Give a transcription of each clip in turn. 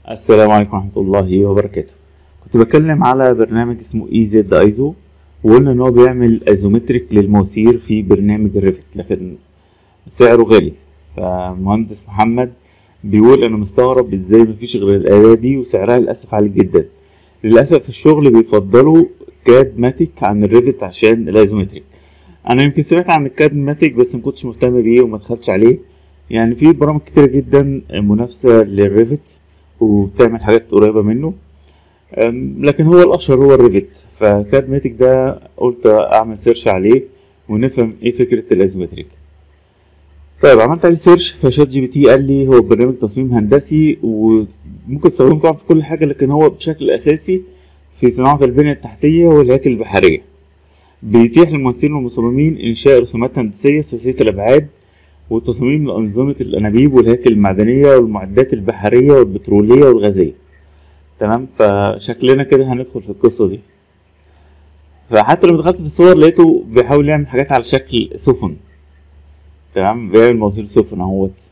السلام عليكم ورحمة الله وبركاته كنت بتكلم على برنامج اسمه اي زد ايزو وقلنا ان هو بيعمل ايزومتريك للمواسير في برنامج الريفت لكن سعره غالي فمهندس محمد بيقول انا مستغرب ازاي مفيش غير الآلة دي وسعرها للأسف عالي جدا للأسف في الشغل بيفضلوا كاد ماتيك عن الريفت عشان الايزومتريك انا يمكن سمعت عن الكاد ماتيك بس مكنتش مهتم بيه وما دخلتش عليه يعني في برامج كتيرة جدا منافسة للريفت وبتعمل حاجات قريبة منه أم، لكن هو الأشهر هو الريفت فكاد ماتيك ده قلت أعمل سيرش عليه ونفهم إيه فكرة الأيزومتريك طيب عملت عليه سيرش فشات جي بي تي قال لي هو برنامج تصميم هندسي وممكن تستخدمه طبعا في كل حاجة لكن هو بشكل أساسي في صناعة البنية التحتية والهياكل البحرية بيتيح للمهندسين والمصممين إنشاء رسومات هندسية ثلاثية الأبعاد وتصميم لأنظمة الأنابيب والهياكل المعدنية والمعدات البحرية والبترولية والغازية تمام فشكلنا كده هندخل في القصة دي فحتى لما دخلت في الصور لقيته بيحاول يعمل حاجات على شكل سفن تمام بيعمل مواسير سفن اهوت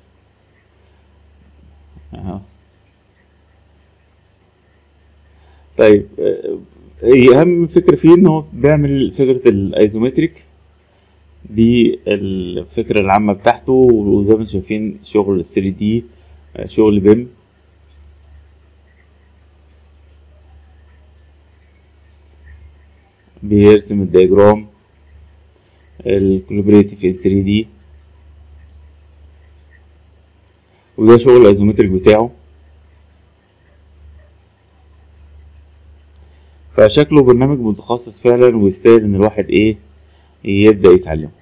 اهو طيب آه، هي اهم فكرة فيه ان هو بيعمل فكرة الايزومتريك دي الفكرة العامة بتاعته وزي ما انتم شايفين شغل 3 دي شغل بيم بيرسم الدياجرام الكولابريتيف ان 3 دي وده شغل الايزومتريك بتاعه فشكله برنامج متخصص فعلا ويستاهل ان الواحد ايه يبدأ يتعلمه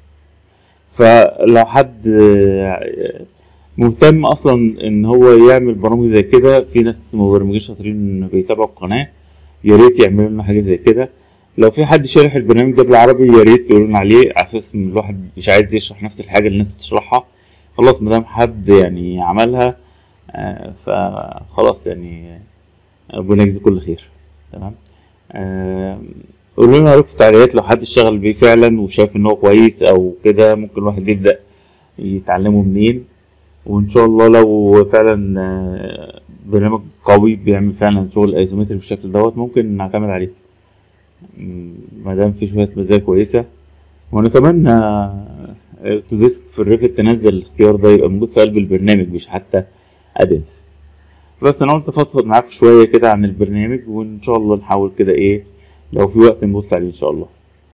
فلو حد آه، مهتم اصلا ان هو يعمل برامج زي كده في ناس مبرمجين شاطرين بيتابعوا القناة يا ريت يعملوا لنا حاجة زي كده لو في حد شارح البرنامج ده بالعربي يا ريت تقولوا لنا عليه على اساس ان الواحد مش عايز يشرح نفس الحاجة اللي الناس بتشرحها خلاص مادام حد يعني عملها آه، فخلاص يعني ربنا يجزي كل خير تمام آه، قولوا لنا رأيكم في التعليقات لو حد اشتغل بيه فعلا وشايف ان هو كويس او كده ممكن الواحد يبدأ يتعلمه منين وان شاء الله لو فعلا آه، برنامج قوي بيعمل فعلا شغل ايزومتري بالشكل دوت ممكن نعتمد عليه ما دام في شوية مزايا كويسة ونتمنى اوتوديسك في الريفت تنزل الاختيار ده يبقى موجود في قلب البرنامج مش حتى ادنس بس انا قلت افضفض معاكم شوية كده عن البرنامج وان شاء الله نحاول كده ايه لو في وقت نبص عليه ان شاء الله